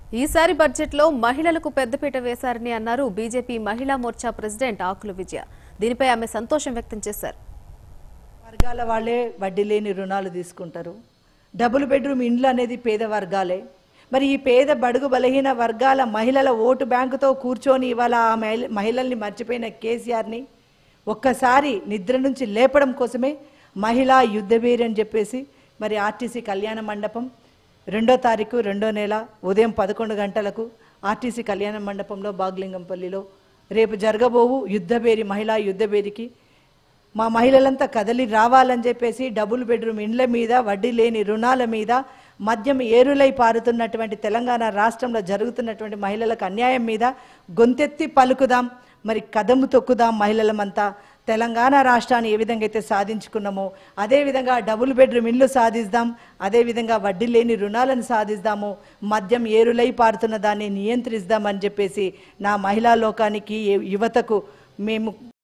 ఈసారి బడ్జెట్లో మహిళలకు పెద్దపీట వేశారని అన్నారు బీజేపీ మహిళా మోర్చా ప్రెసిడెంట్ ఆకుల విజయ దీనిపై ఆమె సంతోషం వ్యక్తం చేశారు వర్గాల వాళ్ళే వడ్డీ లేని రుణాలు తీసుకుంటారు డబుల్ బెడ్రూమ్ ఇండ్లు అనేది పేద వర్గాలే మరి ఈ పేద బడుగు బలహీన వర్గాల మహిళల ఓటు బ్యాంకుతో కూర్చొని ఇవాళ ఆ మహిళ మహిళల్ని మర్చిపోయిన కేసీఆర్ని ఒక్కసారి నిద్ర నుంచి లేపడం కోసమే మహిళా యుద్ధవీరి అని చెప్పేసి మరి ఆర్టీసీ కళ్యాణ మండపం రెండో తారీఖు రెండో నెల ఉదయం పదకొండు గంటలకు ఆర్టీసీ కళ్యాణ మండపంలో బాగ్లింగంపల్లిలో రేపు జరగబోవు యుద్ధబేరి మహిళా యుద్ధబేరికి మా మహిళలంతా కదలి రావాలని చెప్పేసి డబుల్ బెడ్రూమ్ ఇండ్ల మీద వడ్డీ లేని రుణాల మీద మద్యం ఏరులై పారుతున్నటువంటి తెలంగాణ రాష్ట్రంలో జరుగుతున్నటువంటి మహిళలకు అన్యాయం మీద గొంతెత్తి పలుకుదాం మరి కదము తొక్కుదాం మహిళలమంతా తెలంగాణ రాష్ట్రాన్ని ఏ విధంగా అయితే సాధించుకున్నామో అదేవిధంగా డబుల్ బెడ్రూమ్ ఇల్లు సాధిస్తాం అదేవిధంగా వడ్డీ లేని రుణాలను సాధిస్తాము మద్యం ఏరులై పారుతున్న దాన్ని నియంత్రిస్తామని చెప్పేసి నా మహిళా లోకానికి యువతకు మేము